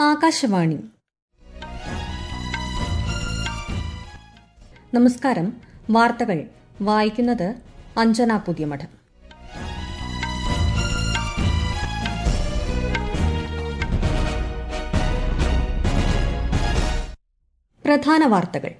ആകാശവാണി നമസ്കാരം വാർത്തകൾ വായിക്കുന്നത് അഞ്ജന പുതിയമഠം പ്രധാന വാർത്തകൾ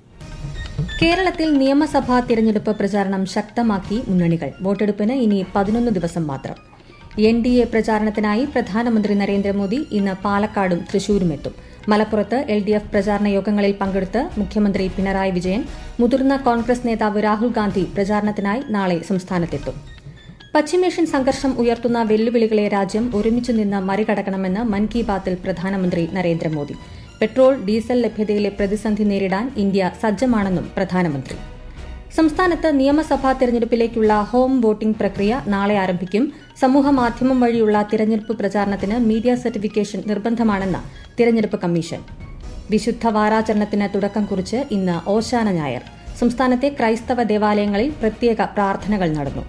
കേരളത്തിൽ നിയമസഭാ തിരഞ്ഞെടുപ്പ് പ്രചാരണം ശക്തമാക്കി മുന്നണികൾ വോട്ടെടുപ്പിന് ഇനി പതിനൊന്ന് ദിവസം മാത്രം എൻ ഡി എ പ്രചാരണത്തിനായി പ്രധാനമന്ത്രി നരേന്ദ്രമോദി ഇന്ന് പാലക്കാടും തൃശൂരുമെത്തും മലപ്പുറത്ത് എൽ ഡി എഫ് പ്രചാരണ യോഗങ്ങളിൽ പങ്കെടുത്ത് മുഖ്യമന്ത്രി പിണറായി വിജയൻ മുതിർന്ന കോൺഗ്രസ് നേതാവ് രാഹുൽ ഗാന്ധി പ്രചാരണത്തിനായി നാളെ സംസ്ഥാനത്തെത്തും പശ്ചിമേഷ്യൻ സംഘർഷം ഉയർത്തുന്ന വെല്ലുവിളികളെ രാജ്യം ഒരുമിച്ചു നിന്ന് മറികടക്കണമെന്ന് മൻ കി ബാത്തിൽ പ്രധാനമന്ത്രി നരേന്ദ്രമോദി പെട്രോൾ ഡീസൽ ലഭ്യതയിലെ പ്രതിസന്ധി നേരിടാൻ ഇന്ത്യ സജ്ജമാണെന്നും പ്രധാനമന്ത്രി സംസ്ഥാനത്ത് നിയമസഭാ തെരഞ്ഞെടുപ്പിലേക്കുള്ള ഹോം വോട്ടിംഗ് പ്രക്രിയ നാളെ ആരംഭിക്കും സമൂഹമാധ്യമം വഴിയുള്ള തിരഞ്ഞെടുപ്പ് പ്രചാരണത്തിന് മീഡിയ സർട്ടിഫിക്കേഷൻ നിർബന്ധമാണെന്ന് തിരഞ്ഞെടുപ്പ് കമ്മീഷൻ വിശുദ്ധ വാരാചരണത്തിന് തുടക്കം കുറിച്ച് ഇന്ന് ഓശാന ഞായർ സംസ്ഥാനത്തെ ക്രൈസ്തവ ദേവാലയങ്ങളിൽ പ്രത്യേക പ്രാർത്ഥനകൾ നടന്നു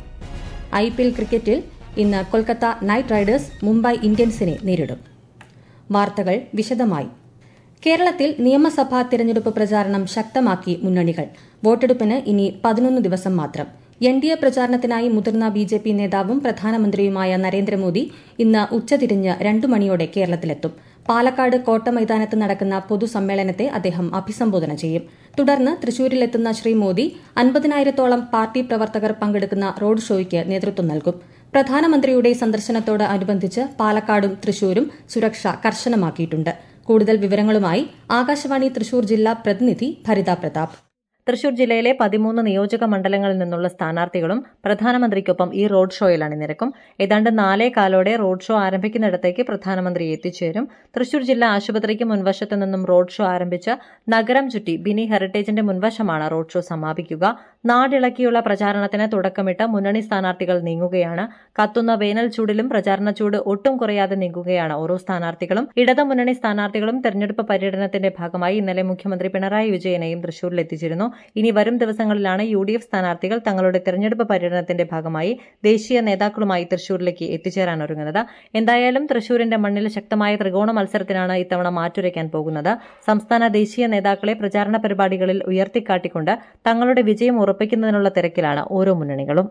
ഐ പി എൽ ക്രിക്കറ്റിൽ ഇന്ന് കൊൽക്കത്ത നൈറ്റ് റൈഡേഴ്സ് മുംബൈ ഇന്ത്യൻസിനെ നേരിടും വാർത്തകൾ വിശദമായി കേരളത്തിൽ നിയമസഭാ തിരഞ്ഞെടുപ്പ് പ്രചാരണം ശക്തമാക്കി മുന്നണികൾ വോട്ടെടുപ്പിന് ഇനി പതിനൊന്ന് ദിവസം മാത്രം എൻ ഡി എ പ്രചാരണത്തിനായി മുതിർന്ന ബി ജെ പി നേതാവും പ്രധാനമന്ത്രിയുമായ നരേന്ദ്രമോദി ഇന്ന് ഉച്ചതിരിഞ്ഞ് രണ്ടു മണിയോടെ കേരളത്തിലെത്തും പാലക്കാട് കോട്ട മൈതാനത്ത് നടക്കുന്ന പൊതുസമ്മേളനത്തെ അദ്ദേഹം അഭിസംബോധന ചെയ്യും തുടർന്ന് തൃശൂരിലെത്തുന്ന ശ്രീ മോദി അൻപതിനായിരത്തോളം പാർട്ടി പ്രവർത്തകർ പങ്കെടുക്കുന്ന റോഡ് ഷോയ്ക്ക് നേതൃത്വം നൽകും പ്രധാനമന്ത്രിയുടെ സന്ദർശനത്തോട് അനുബന്ധിച്ച് പാലക്കാടും തൃശൂരും സുരക്ഷ കർശനമാക്കിയിട്ടുണ്ട് കൂടുതൽ വിവരങ്ങളുമായി ആകാശവാണി തൃശൂർ ജില്ലാ പ്രതിനിധി ഭരിത പ്രതാപ് തൃശൂർ ജില്ലയിലെ പതിമൂന്ന് നിയോജക മണ്ഡലങ്ങളിൽ നിന്നുള്ള സ്ഥാനാർത്ഥികളും പ്രധാനമന്ത്രിക്കൊപ്പം ഈ റോഡ് ഷോയിൽ അണിനിരക്കും ഏതാണ്ട് നാലേ കാലോടെ റോഡ് ഷോ ആരംഭിക്കുന്നിടത്തേക്ക് പ്രധാനമന്ത്രി എത്തിച്ചേരും തൃശൂർ ജില്ലാ ആശുപത്രിക്ക് മുൻവശത്തു നിന്നും റോഡ് ഷോ ആരംഭിച്ച നഗരം ചുറ്റി ബിനി ഹെറിറ്റേജിന്റെ മുൻവശമാണ് റോഡ് ഷോ സമാപിക്കുക നാടിളക്കിയുള്ള പ്രചാരണത്തിന് തുടക്കമിട്ട് മുന്നണി സ്ഥാനാർത്ഥികൾ നീങ്ങുകയാണ് കത്തുന്ന വേനൽ ചൂടിലും പ്രചാരണ ചൂട് ഒട്ടും കുറയാതെ നീങ്ങുകയാണ് ഓരോ സ്ഥാനാർത്ഥികളും ഇടതു മുന്നണി സ്ഥാനാർത്ഥികളും തെരഞ്ഞെടുപ്പ് പര്യടനത്തിന്റെ ഭാഗമായി ഇന്നലെ മുഖ്യമന്ത്രി പിണറായി വിജയനെയും തൃശൂരിൽ എത്തിച്ചിരുന്നു ഇനി വരും ദിവസങ്ങളിലാണ് യു ഡി എഫ് സ്ഥാനാർത്ഥികൾ തങ്ങളുടെ തെരഞ്ഞെടുപ്പ് പര്യടനത്തിന്റെ ഭാഗമായി ദേശീയ നേതാക്കളുമായി തൃശൂരിലേക്ക് എത്തിച്ചേരാൻ ഒരുങ്ങുന്നത് എന്തായാലും തൃശൂരിന്റെ മണ്ണിൽ ശക്തമായ ത്രികോണ മത്സരത്തിനാണ് ഇത്തവണ മാറ്റുരയ്ക്കാൻ പോകുന്നത് സംസ്ഥാന ദേശീയ നേതാക്കളെ പ്രചാരണ പരിപാടികളിൽ ഉയർത്തിക്കാട്ടിക്കൊണ്ട് തങ്ങളുടെ വിജയം ഉറപ്പിക്കുന്നതിനുള്ള തിരക്കിലാണ് ഓരോ മുന്നണികളും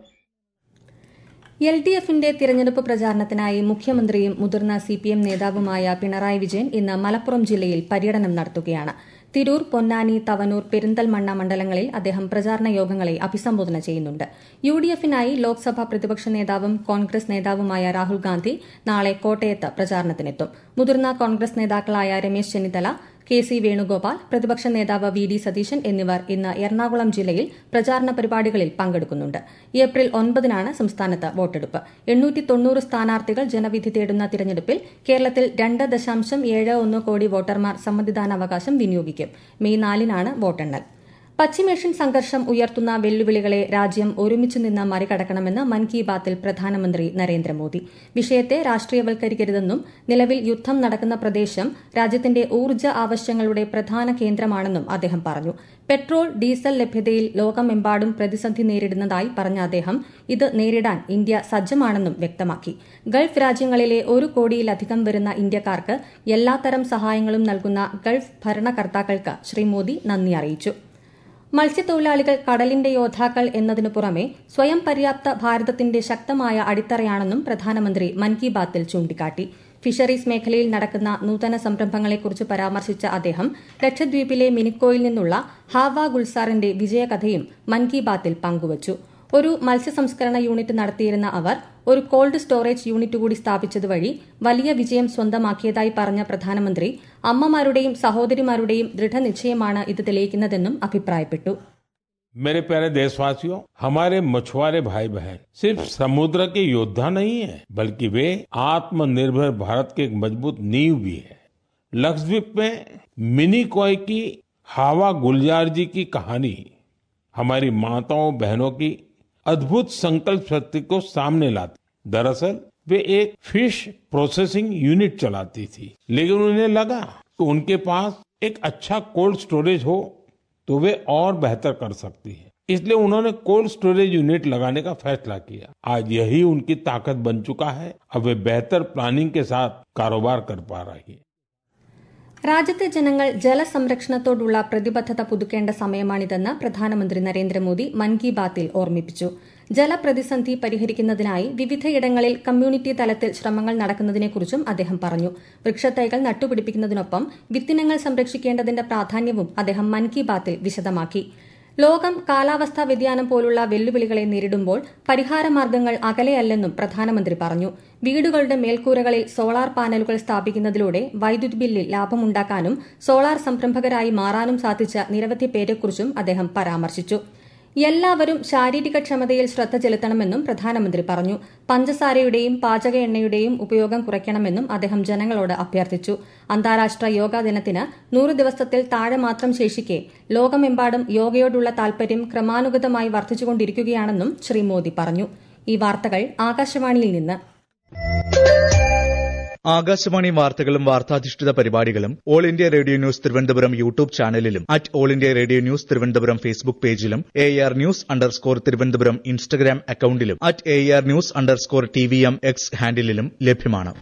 എൽ ഡി എഫിന്റെ തിരഞ്ഞെടുപ്പ് പ്രചാരണത്തിനായി മുഖ്യമന്ത്രിയും മുതിർന്ന സി പി എം നേതാവുമായ പിണറായി വിജയൻ ഇന്ന് മലപ്പുറം ജില്ലയിൽ പര്യടനം നടത്തുകയാണ് തിരൂർ പൊന്നാനി തവനൂർ പെരിന്തൽമണ്ണ മണ്ഡലങ്ങളിൽ അദ്ദേഹം പ്രചാരണ യോഗങ്ങളെ അഭിസംബോധന ചെയ്യുന്നുണ്ട് യു ഡി എഫിനായി ലോക്സഭാ പ്രതിപക്ഷ നേതാവും കോൺഗ്രസ് നേതാവുമായ രാഹുൽ ഗാന്ധി നാളെ കോട്ടയത്ത് പ്രചാരണത്തിനെത്തും മുതിർന്ന കോൺഗ്രസ് നേതാക്കളായ രമേശ് ചെന്നിത്തല കെ സി വേണുഗോപാൽ പ്രതിപക്ഷ നേതാവ് വി ഡി സതീശൻ എന്നിവർ ഇന്ന് എറണാകുളം ജില്ലയിൽ പ്രചാരണ പരിപാടികളിൽ പങ്കെടുക്കുന്നുണ്ട് ഏപ്രിൽ ഒൻപതിനാണ് സംസ്ഥാനത്ത് വോട്ടെടുപ്പ് എണ്ണൂറ്റി തൊണ്ണൂറ് സ്ഥാനാർത്ഥികൾ ജനവിധി തേടുന്ന തിരഞ്ഞെടുപ്പിൽ കേരളത്തിൽ രണ്ട് ദശാംശം ഏഴ് ഒന്ന് കോടി വോട്ടർമാർ സമ്മതിദാനാവകാശം വിനിയോഗിക്കും മെയ് നാലിനാണ് വോട്ടെണ്ണൽ പശ്ചിമേഷ്യൻ സംഘർഷം ഉയർത്തുന്ന വെല്ലുവിളികളെ രാജ്യം ഒരുമിച്ച് നിന്ന് മറികടക്കണമെന്ന് മൻ കി ബാത്തിൽ പ്രധാനമന്ത്രി നരേന്ദ്രമോദി വിഷയത്തെ രാഷ്ട്രീയവൽക്കരിക്കരുതെന്നും നിലവിൽ യുദ്ധം നടക്കുന്ന പ്രദേശം രാജ്യത്തിന്റെ ഊർജ്ജ ആവശ്യങ്ങളുടെ പ്രധാന കേന്ദ്രമാണെന്നും അദ്ദേഹം പറഞ്ഞു പെട്രോൾ ഡീസൽ ലഭ്യതയിൽ ലോകമെമ്പാടും പ്രതിസന്ധി നേരിടുന്നതായി പറഞ്ഞ അദ്ദേഹം ഇത് നേരിടാൻ ഇന്ത്യ സജ്ജമാണെന്നും വ്യക്തമാക്കി ഗൾഫ് രാജ്യങ്ങളിലെ ഒരു കോടിയിലധികം വരുന്ന ഇന്ത്യക്കാർക്ക് എല്ലാത്തരം സഹായങ്ങളും നൽകുന്ന ഗൾഫ് ഭരണകർത്താക്കൾക്ക് ശ്രീ മോദി നന്ദി അറിയിച്ചു മത്സ്യത്തൊഴിലാളികൾ കടലിന്റെ യോദ്ധാക്കൾ എന്നതിനു പുറമെ സ്വയം പര്യാപ്ത ഭാരതത്തിന്റെ ശക്തമായ അടിത്തറയാണെന്നും പ്രധാനമന്ത്രി മൻ കി ബാത്തിൽ ചൂണ്ടിക്കാട്ടി ഫിഷറീസ് മേഖലയിൽ നടക്കുന്ന നൂതന സംരംഭങ്ങളെക്കുറിച്ച് പരാമർശിച്ച അദ്ദേഹം ലക്ഷദ്വീപിലെ മിനിക്കോയിൽ നിന്നുള്ള ഹാവ ഗുൽസാറിന്റെ വിജയകഥയും മൻ കി ബാത്തിൽ പങ്കുവച്ചു ഒരു മത്സ്യസംസ്കരണ യൂണിറ്റ് നടത്തിയിരുന്ന അവർ ഒരു കോൾഡ് സ്റ്റോറേജ് യൂണിറ്റ് കൂടി സ്ഥാപിച്ചതുവഴി വലിയ വിജയം സ്വന്തമാക്കിയതായി പറഞ്ഞ പ്രധാനമന്ത്രി അമ്മമാരുടെയും സഹോദരിമാരുടെയും ദൃഢനിശ്ചയമാണ് ഇത് തെളിയിക്കുന്നതെന്നും അഭിപ്രായപ്പെട്ടു मेरे प्यारे देशवासियों हमारे मछुआरे भाई बहन सिर्फ समुद्र के योद्धा नहीं है बल्कि वे आत्मनिर्भर भारत के एक मजबूत नींव भी है लक्षद्वीप में मिनी कोय की हावा गुलजार जी की कहानी हमारी माताओं बहनों की अद्भुत संकल्प शक्ति को सामने लाती दरअसल वे एक फिश प्रोसेसिंग यूनिट चलाती थी लेकिन उन्हें लगा कि उनके पास एक अच्छा कोल्ड स्टोरेज हो तो वे और बेहतर कर सकती है इसलिए उन्होंने कोल्ड स्टोरेज यूनिट लगाने का फैसला किया आज यही उनकी ताकत बन चुका है अब वे बेहतर प्लानिंग के साथ कारोबार कर पा रही है രാജ്യത്തെ ജനങ്ങൾ ജലസംരക്ഷണത്തോടുള്ള പ്രതിബദ്ധത പുതുക്കേണ്ട സമയമാണിതെന്ന് പ്രധാനമന്ത്രി നരേന്ദ്രമോദി മൻ കി ബാത്തിൽ ഓർമ്മിപ്പിച്ചു ജലപ്രതിസന്ധി പരിഹരിക്കുന്നതിനായി വിവിധയിടങ്ങളിൽ കമ്മ്യൂണിറ്റി തലത്തിൽ ശ്രമങ്ങൾ നടക്കുന്നതിനെക്കുറിച്ചും അദ്ദേഹം പറഞ്ഞു വൃക്ഷത്തൈകൾ നട്ടുപിടിപ്പിക്കുന്നതിനൊപ്പം വിത്തിനങ്ങൾ സംരക്ഷിക്കേണ്ടതിന്റെ പ്രാധാന്യവും അദ്ദേഹം മൻ കി ബാത്തിൽ വിശദമാക്കി ലോകം കാലാവസ്ഥാ വ്യതിയാനം പോലുള്ള വെല്ലുവിളികളെ നേരിടുമ്പോൾ പരിഹാരമാർഗ്ഗങ്ങൾ അകലെയല്ലെന്നും പ്രധാനമന്ത്രി പറഞ്ഞു വീടുകളുടെ മേൽക്കൂരകളിൽ സോളാർ പാനലുകൾ സ്ഥാപിക്കുന്നതിലൂടെ വൈദ്യുതി ബില്ലിൽ ലാഭമുണ്ടാക്കാനും സോളാർ സംരംഭകരായി മാറാനും സാധിച്ച നിരവധി പേരെക്കുറിച്ചും അദ്ദേഹം പരാമർശിച്ചു എല്ലാവരും ശാരീരിക ക്ഷമതയിൽ ശ്രദ്ധ ചെലുത്തണമെന്നും പ്രധാനമന്ത്രി പറഞ്ഞു പഞ്ചസാരയുടെയും പാചക എണ്ണയുടെയും ഉപയോഗം കുറയ്ക്കണമെന്നും അദ്ദേഹം ജനങ്ങളോട് അഭ്യർത്ഥിച്ചു അന്താരാഷ്ട്ര യോഗാ ദിനത്തിന് നൂറ് ദിവസത്തിൽ താഴെ മാത്രം ശേഷിക്കെ ലോകമെമ്പാടും യോഗയോടുള്ള താൽപര്യം ക്രമാനുഗതമായി വർദ്ധിച്ചുകൊണ്ടിരിക്കുകയാണെന്നും ശ്രീ മോദി പറഞ്ഞു ഈ വാർത്തകൾ ആകാശവാണിയിൽ നിന്ന് ആകാശവാണി വാർത്തകളും വാർത്താധിഷ്ഠിത പരിപാടികളും all India radio news Thiruvananthapuram YouTube ചാനലിലും at all India radio news Thiruvananthapuram Facebook പേജിലും A R news underscore Thiruvananthapuram Instagram അക്കൌണ്ടിലും at A R news underscore T V M X ഹാൻഡിലും ലഭ്യമാണ്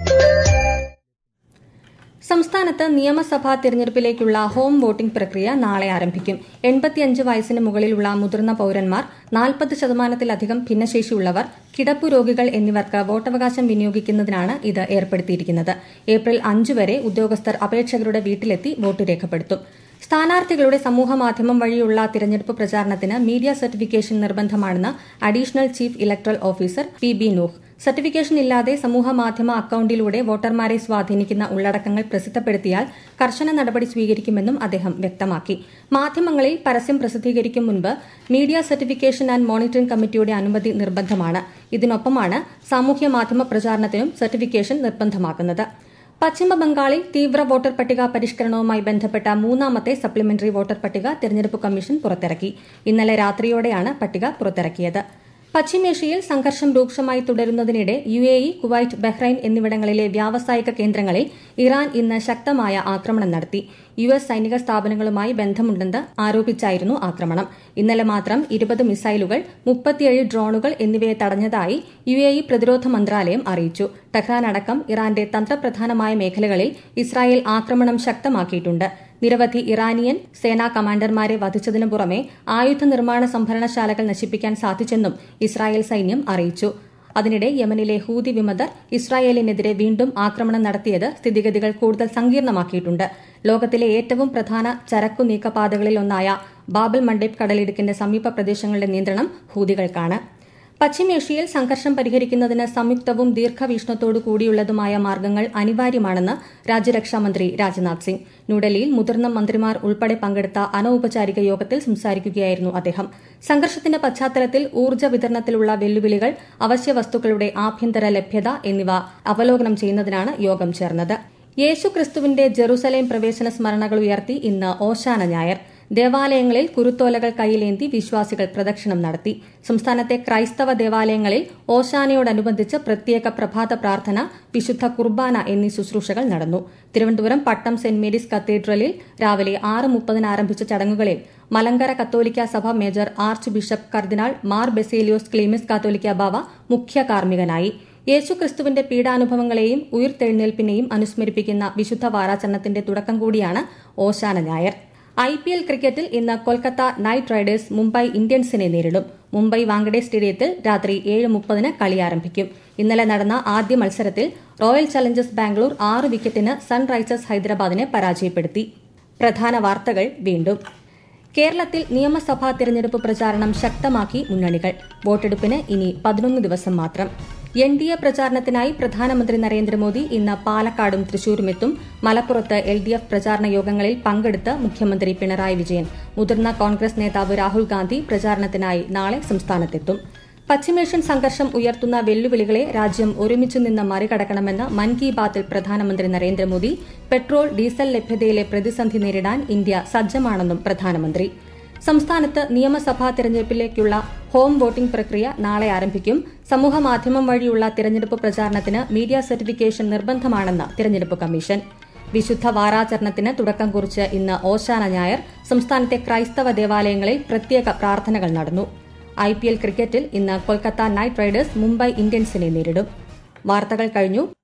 സംസ്ഥാനത്ത് നിയമസഭാ തെരഞ്ഞെടുപ്പിലേക്കുള്ള ഹോം വോട്ടിംഗ് പ്രക്രിയ നാളെ ആരംഭിക്കും എൺപത്തിയഞ്ച് വയസ്സിന് മുകളിലുള്ള മുതിർന്ന പൌരന്മാർ നാൽപ്പത് ശതമാനത്തിലധികം ഭിന്നശേഷിയുള്ളവർ കിടപ്പു രോഗികൾ എന്നിവർക്ക് വോട്ടവകാശം വിനിയോഗിക്കുന്നതിനാണ് ഇത് ഏർപ്പെടുത്തിയിരിക്കുന്നത് ഏപ്രിൽ അഞ്ച് വരെ ഉദ്യോഗസ്ഥർ അപേക്ഷകരുടെ വീട്ടിലെത്തി വോട്ട് രേഖപ്പെടുത്തും സ്ഥാനാർത്ഥികളുടെ സമൂഹമാധ്യമം വഴിയുള്ള തിരഞ്ഞെടുപ്പ് പ്രചാരണത്തിന് മീഡിയ സർട്ടിഫിക്കേഷൻ നിർബന്ധമാണെന്ന് additional chief electoral officer P B Nooh certification ഇല്ലാതെ സമൂഹമാധ്യമ അക്കൌണ്ടിലൂടെ വോട്ടർമാരെ സ്വാധീനിക്കുന്ന ഉള്ളടക്കങ്ങൾ പ്രസിദ്ധപ്പെടുത്തിയാൽ കർശന നടപടി സ്വീകരിക്കുമെന്നും അദ്ദേഹം വ്യക്തമാക്കി മാധ്യമങ്ങളിൽ പരസ്യം പ്രസിദ്ധീകരിക്കും മുൻപ് മീഡിയ സർട്ടിഫിക്കേഷൻ ആൻഡ് മോണിറ്ററിംഗ് കമ്മിറ്റിയുടെ അനുമതി നിർബന്ധമാണ് ഇതിനൊപ്പമാണ് സാമൂഹ്യ മാധ്യമ പ്രചാരണത്തിനും സർട്ടിഫിക്കേഷൻ നിർബന്ധമാക്കുന്നത് പശ്ചിമബംഗാളിൽ തീവ്ര വോട്ടർ പട്ടിക പരിഷ്കരണവുമായി ബന്ധപ്പെട്ട മൂന്നാമത്തെ സപ്ലിമെന്ററി വോട്ടർ പട്ടിക തെരഞ്ഞെടുപ്പ് കമ്മീഷൻ പുറത്തിറക്കി ഇന്നലെ രാത്രിയോടെയാണ് പട്ടിക പുറത്തിറക്കിയത് പശ്ചിമേഷ്യയിൽ സംഘർഷം രൂക്ഷമായി തുടരുന്നതിനിടെ U A E Kuwait Bahrain എന്നിവിടങ്ങളിലെ വ്യാവസായിക കേന്ദ്രങ്ങളിൽ ഇറാൻ ഇന്ന് ശക്തമായ ആക്രമണം നടത്തി യു എസ് സൈനിക സ്ഥാപനങ്ങളുമായി ബന്ധമുണ്ടെന്ന് ആരോപിച്ചായിരുന്നു ആക്രമണം ഇന്നലെ മാത്രം ഇരുപത് മിസൈലുകൾ മുപ്പത്തിയേഴ് ഡ്രോണുകൾ എന്നിവയെ തടഞ്ഞതായി യു എ ഇ പ്രതിരോധ മന്ത്രാലയം അറിയിച്ചു ടെഹ്റാൻ അടക്കം ഇറാന്റെ തന്ത്രപ്രധാനമായ മേഖലകളിൽ ഇസ്രായേൽ ആക്രമണം ശക്തമാക്കിയിട്ടുണ്ട് നിരവധി ഇറാനിയൻ സേനാ കമാൻഡർമാരെ വധിച്ചതിനു പുറമെ ആയുധ നിർമ്മാണ സംഭരണശാലകൾ നശിപ്പിക്കാൻ സാധിച്ചെന്നും ഇസ്രായേൽ സൈന്യം അറിയിച്ചു അതിനിടെ യമനിലെ ഹൂതി വിമതർ ഇസ്രായേലിനെതിരെ വീണ്ടും ആക്രമണം നടത്തിയത് സ്ഥിതിഗതികൾ കൂടുതൽ സങ്കീർണമാക്കിയിട്ടുണ്ട് ലോകത്തിലെ ഏറ്റവും പ്രധാന ചരക്കു നീക്കപാതകളിലൊന്നായ ബാബൽ മണ്ടേബ് കടലിടുക്കിന്റെ സമീപ പ്രദേശങ്ങളുടെ നിയന്ത്രണം ഹൂതികൾക്കാണ് പശ്ചിമേഷ്യയിൽ സംഘർഷം പരിഹരിക്കുന്നതിന് സംയുക്തവും ദീർഘവീക്ഷണത്തോടു കൂടിയുള്ളതുമായ മാർഗ്ഗങ്ങൾ അനിവാര്യമാണെന്ന് രാജ്യരക്ഷാമന്ത്രി രാജ്നാഥ് സിംഗ് ന്യൂഡൽഹിയിൽ മുതിർന്ന മന്ത്രിമാർ ഉൾപ്പെടെ പങ്കെടുത്ത അനൌപചാരിക യോഗത്തിൽ സംസാരിക്കുകയായിരുന്നു അദ്ദേഹം സംഘർഷത്തിന്റെ പശ്ചാത്തലത്തിൽ ഊർജ്ജ വിതരണത്തിലുള്ള വെല്ലുവിളികൾ അവശ്യ വസ്തുക്കളുടെ ആഭ്യന്തര ലഭ്യത എന്നിവ അവലോകനം ചെയ്യുന്നതിനാണ് യോഗം ചേർന്നത് യേശുക്രിസ്തുവിന്റെ ജെറുസലേം പ്രവേശന സ്മരണകൾ ഉയർത്തി ഇന്ന് ഓശാന ഞായർ ദേവാലയങ്ങളിൽ കുരുത്തോലകൾ കൈയിലേന്തി വിശ്വാസികൾ പ്രദക്ഷിണം നടത്തി സംസ്ഥാനത്തെ ക്രൈസ്തവ ദേവാലയങ്ങളിൽ ഓശാനയോടനുബന്ധിച്ച് പ്രത്യേക പ്രഭാത പ്രാർത്ഥന വിശുദ്ധ കുർബാന എന്നീ ശുശ്രൂഷകൾ നടന്നു തിരുവനന്തപുരം പട്ടം സെന്റ് മേരീസ് കത്തീഡ്രലിൽ രാവിലെ ആറ് മുപ്പതിന് ആരംഭിച്ച ചടങ്ങുകളിൽ മലങ്കര കത്തോലിക്ക സഭ മേജർ ആർച്ച് ബിഷപ്പ് കർദിനാൾ മാർ ബെസേലിയോസ് ക്ലീമിസ് കാത്തോലിക്ക ബാവ മുഖ്യ കാർമ്മികനായി യേശുക്രിസ്തുവിന്റെ പീഡാനുഭവങ്ങളെയും ഉയർത്തെഴുന്നേൽപ്പിനെയും അനുസ്മരിപ്പിക്കുന്ന വിശുദ്ധ വാരാചരണത്തിന്റെ തുടക്കം കൂടിയാണ് ഓശാന ഞായർ ഐ പി എൽ ക്രിക്കറ്റിൽ ഇന്ന് കൊൽക്കത്ത നൈറ്റ് റൈഡേഴ്സ് മുംബൈ ഇന്ത്യൻസിനെ നേരിടും മുംബൈ വാങ്കഡെ സ്റ്റേഡിയത്തിൽ രാത്രി ഏഴ് മുപ്പതിന് കളി ആരംഭിക്കും ഇന്നലെ നടന്ന ആദ്യ മത്സരത്തിൽ റോയൽ ചലഞ്ചേഴ്സ് ബാംഗ്ലൂർ ആറ് വിക്കറ്റിന് സൺറൈസേഴ്സ് ഹൈദരാബാദിനെ പരാജയപ്പെടുത്തി പ്രധാന വാർത്തകൾ വീണ്ടും കേരളത്തിൽ നിയമസഭാ തെരഞ്ഞെടുപ്പ് പ്രചാരണം ശക്തമാക്കി മുന്നണികൾ വോട്ടെടുപ്പിന് ഇനി പതിനൊന്ന് ദിവസം മാത്രം എൻ ഡി എ പ്രചാരണത്തിനായി പ്രധാനമന്ത്രി നരേന്ദ്രമോദി ഇന്ന് പാലക്കാടും തൃശൂരുമെത്തും മലപ്പുറത്ത് എൽ ഡി എഫ് പ്രചാരണ യോഗങ്ങളിൽ പങ്കെടുത്ത് മുഖ്യമന്ത്രി പിണറായി വിജയൻ മുതിർന്ന കോൺഗ്രസ് നേതാവ് രാഹുൽ ഗാന്ധി പ്രചാരണത്തിനായി നാളെ സംസ്ഥാനത്തെത്തും പശ്ചിമേഷ്യൻ സംഘർഷം ഉയർത്തുന്ന വെല്ലുവിളികളെ രാജ്യം ഒരുമിച്ചു നിന്ന് മറികടക്കണമെന്ന് മൻ കി ബാത്തിൽ പ്രധാനമന്ത്രി നരേന്ദ്രമോദി പെട്രോൾ ഡീസൽ ലഭ്യതയിലെ പ്രതിസന്ധി നേരിടാൻ ഇന്ത്യ സജ്ജമാണെന്നും പ്രധാനമന്ത്രി സംസ്ഥാനത്ത് നിയമസഭാ തെരഞ്ഞെടുപ്പിലേക്കുള്ള ഹോം വോട്ടിംഗ് പ്രക്രിയ നാളെ ആരംഭിക്കും സമൂഹമാധ്യമം വഴിയുള്ള തിരഞ്ഞെടുപ്പ് പ്രചാരണത്തിന് മീഡിയ സർട്ടിഫിക്കേഷൻ നിർബന്ധമാണെന്ന് തിരഞ്ഞെടുപ്പ് കമ്മീഷൻ വിശുദ്ധ വാരാചരണത്തിന് തുടക്കം കുറിച്ച് ഇന്ന് ഓശാന ഞായർ സംസ്ഥാനത്തെ ക്രൈസ്തവ ദേവാലയങ്ങളിൽ പ്രത്യേക പ്രാർത്ഥനകൾ നടന്നു ഐ പി എൽ ക്രിക്കറ്റിൽ ഇന്ന് കൊൽക്കത്ത നൈറ്റ് റൈഡേഴ്സ് മുംബൈ ഇന്ത്യൻസിനെ നേരിടും വാർത്തകൾ കഴിഞ്ഞു